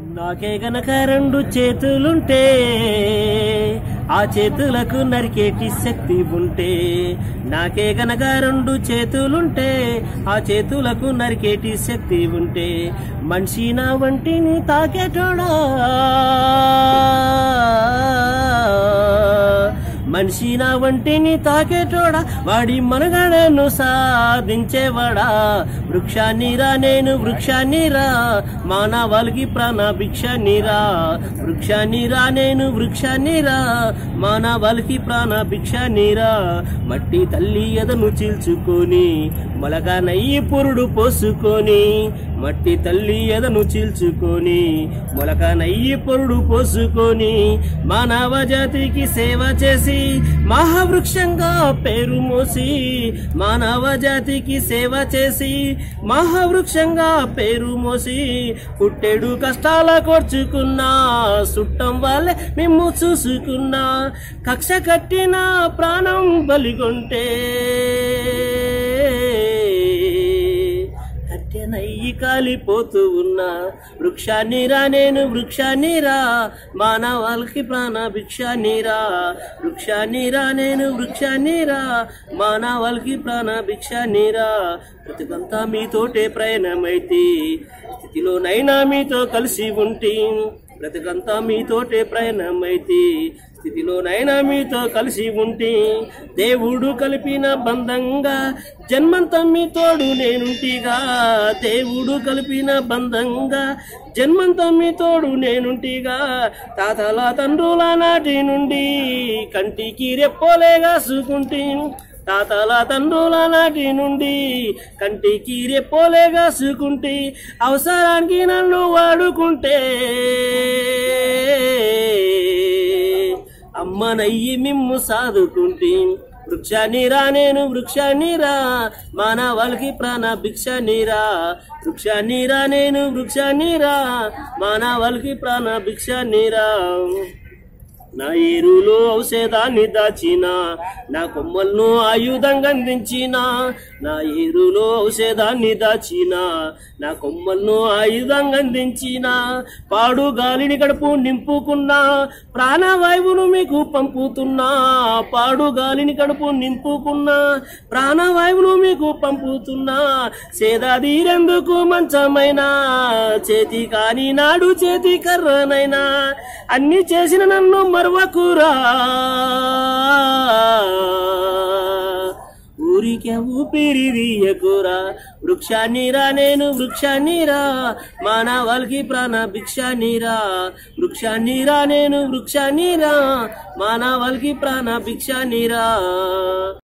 నాకే గనక రెండు చేతులుంటే ఆ చేతులకు నరికేటి శక్తి ఉంటే నాకే గనక రెండు చేతులుంటే ఆ చేతులకు నరికేటి శక్తి ఉంటే మనిషి నా వంటిని తాకేటోడా మనిషి నా వంటిని తాకేటోడా వాడి మనగడను సాధించేవాడా వృక్షాన్నిరా నేను వృక్షాన్నిరా మానవాళికి ప్రాణ భిక్షాన్నిరా వృక్షాన్నిరా నేను వృక్షాన్నిరా మానవాళికి ప్రాణ భిక్షాన్నిరా మట్టి తల్లి ఎదను చీల్చుకొని మొలగా నయ్యి పురుడు పోసుకొని మట్టి తల్లి ఎదను చీల్చుకొని మొలక నయ్యి పొరుడు పోసుకొని మానవ జాతికి సేవ చేసి మహావృక్షంగా పేరు మోసి మానవ జాతికి సేవ చేసి మహావృక్షంగా పేరు మోసి పుట్టెడు కష్టాల కోర్చుకున్నా సుట్టం వాళ్ళే మేము చూసుకున్నా కక్ష కట్టిన ప్రాణం బలిగొంటే కట్టెనయ్యి కాలిపోతూ ఉన్నా వృక్షాన్నిరా నేను వృక్షాన్నిరా మానవాళికి ప్రాణ భిక్షాన్నిరా వృక్షాన్నిరా నేను వృక్షాన్నిరా మానవాళికి ప్రాణ భిక్షాన్నిరా బ్రతుకంతా మీతోటే ప్రయాణమైతే స్థితిలోనైనా మీతో కలిసి ఉంటే బ్రతుకంతా మీతోటే ప్రయాణమైతే స్థితిలోనైనా మీతో కలిసి ఉంటే దేవుడు కలిపిన బంధంగా జన్మంతా మీ తోడు నేనుంటిగా దేవుడు కలిపిన బంధంగా జన్మంతా మీ తోడు నేనుంటిగా తాతల తండ్రుల నాటి నుండి కంటికి రెప్పోలేగా చూకుంటే తాతల తండ్రుల నాటి నుండి కంటికి రెప్పోలేగా చూకుంటే అవసరానికి నన్ను వాడుకుంటే అమ్మనయ్యి మిమ్ము సాదుకుంటే వృక్షానిరా నేను వృక్షానిరా మానవాళికి ప్రాణ భిక్షానిరా వృక్షానిరా నేను వృక్షానిరా మానవాళికి ప్రాణ భిక్షానిరా నా ఏరులో ఔషధాన్ని దాచిన నా కొమ్మలను ఆయుధంగా అందించిన నా ఏరులో ఔషధాన్ని దాచిన నా కొమ్మలను ఆయుధంగా అందించిన పాడు గాలిని గడుపు నింపుకున్నా ప్రాణవాయువును మీకు పంపుతున్నా పాడు గాలిని కడుపు నింపుకున్నా ప్రాణవాయువును మీకు పంపుతున్నా సేదాదీరెందుకు మంచమైనా చేతి కాని నాడు చేతి కర్రనైనా అన్ని చేసిన నన్ను మరవకురా ఊరికే ఊపిరిదియకురా వృక్షాన్నిరా నేను వృక్షాన్నిరా మానవాళికి ప్రాణ భిక్షాన్నిరా వృక్షాన్నిరా నేను వృక్షాన్నిరా మానవాళికి ప్రాణ భిక్షాన్నిరా